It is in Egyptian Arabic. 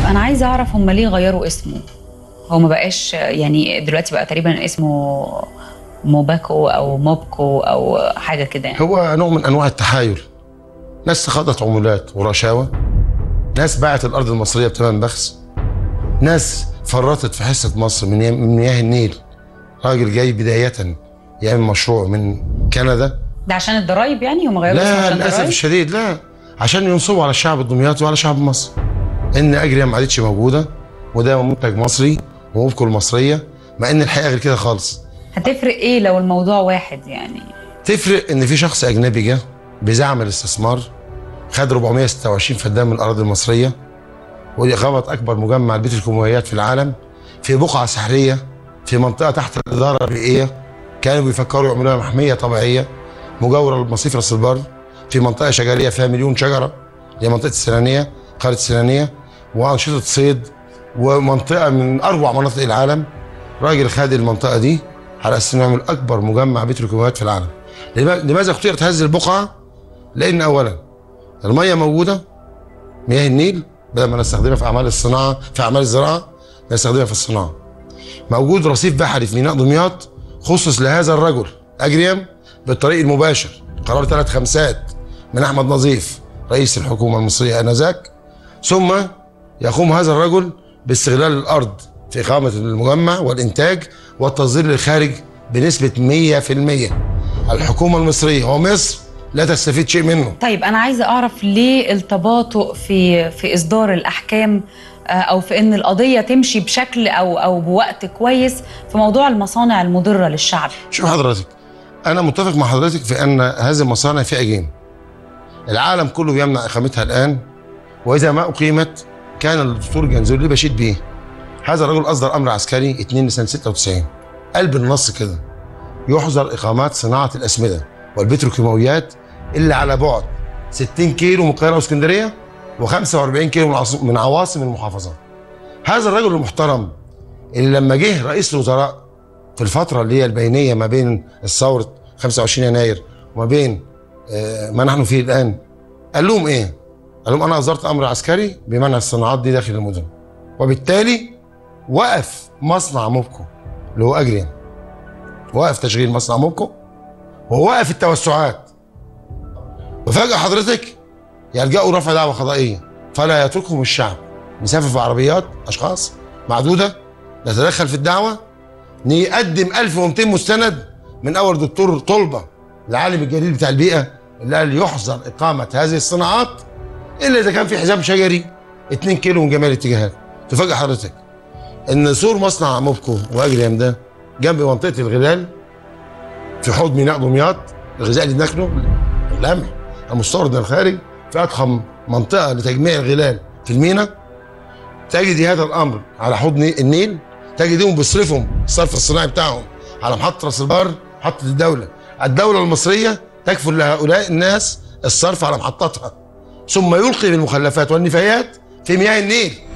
انا عايزه اعرف هم ليه غيروا اسمه هو ما بقاش يعني دلوقتي بقى تقريبا اسمه موباكو او موبكو او حاجه كده يعني هو نوع من انواع التحايل ناس تخاضت عمولات ورشاوى ناس باعت الارض المصريه بثمن بخس ناس فرطت في حصه مصر من من مياه النيل راجل جاي بدايه يعمل مشروع من كندا ده عشان الضرايب يعني هم غيروا اسمه لا عشان للاسف الضرايب الشديد لا عشان ينصبوا على الشعب الدمياطي وعلى شعب مصر ان اجريا ما عادتش موجوده وده منتج مصري وموبكو المصريه مع ان الحقيقه غير كده خالص هتفرق ايه لو الموضوع واحد يعني تفرق ان في شخص اجنبي جه بزعم الاستثمار خد 426 فدان من الاراضي المصريه ودي اقامه اكبر مجمع لبيت الكيماويات في العالم في بقعه سحريه في منطقه تحت الاداره البيئيه كانوا بيفكروا يعملوها محميه طبيعيه مجاوره لمصيف راس البر في منطقه شجريه فيها مليون شجره هي منطقه السنانيه قريه السنانيه وانشطه صيد ومنطقه من اروع مناطق العالم راجل خد المنطقه دي على اساس انه يعمل اكبر مجمع بتروكيماويات في العالم لما- لماذا اختيرت هذه البقعه؟ لان اولا الميه موجوده مياه النيل بدل ما نستخدمها في اعمال الصناعه في اعمال الزراعه نستخدمها في الصناعه موجود رصيف بحري في ميناء دمياط خصص لهذا الرجل اجريم بالطريق المباشر قرار ثلاث خمسات من احمد نظيف رئيس الحكومه المصريه انذاك ثم يقوم هذا الرجل باستغلال الارض في اقامه المجمع والانتاج والتصدير للخارج بنسبه 100% الحكومه المصريه ومصر لا تستفيد شيء منه طيب انا عايزه اعرف ليه التباطؤ في في اصدار الاحكام آه، او في ان القضيه تمشي بشكل او او بوقت كويس في موضوع المصانع المضره للشعب شوف حضرتك انا متفق مع حضرتك في ان هذه المصانع فيها جيم العالم كله بيمنع اقامتها الان واذا ما اقيمت كان الدكتور جنزولي بشيد بيه هذا الرجل اصدر امر عسكري 2 سنه 96 قلب النص كده يحظر اقامات صناعه الاسمده والبتروكيماويات الا على بعد 60 كيلو من القاهره واسكندريه و45 كيلو من عاصم- من عواصم المحافظات هذا الرجل المحترم اللي لما جه رئيس الوزراء في الفترة اللي هي البينية ما بين الثورة 25 يناير وما بين آه، ما نحن فيه الآن قال لهم إيه؟ قال لهم أنا أصدرت أمر عسكري بمنع الصناعات دي داخل المدن وبالتالي وقف مصنع موبكو اللي هو أجريان وقف تشغيل مصنع موبكو ووقف التوسعات وفجأة حضرتك يلجأوا رفع دعوة قضائية فلا يتركهم الشعب مسافة في عربيات أشخاص معدودة نتدخل في الدعوة نقدم 1200 مستند من اول دكتور طلبه العالم الجليل بتاع البيئه اللي قال يحظر اقامه هذه الصناعات الا اذا كان في حزام شجري 2 كيلو من جميع الاتجاهات تفاجئ حضرتك ان سور مصنع موبكو واجريم ده جنب منطقه الغلال في حوض ميناء دمياط الغذاء اللي بناكله القمح المستورد من الخارج في اضخم منطقه لتجميع الغلال في الميناء تجد هذا الامر على حوض ني- النيل تجدهم بيصرفهم الصرف الصناعي بتاعهم على محطه راس البر محطه الدوله الدوله المصريه تكفل لهؤلاء الناس الصرف على محطتها ثم يلقي بالمخلفات والنفايات في مياه النيل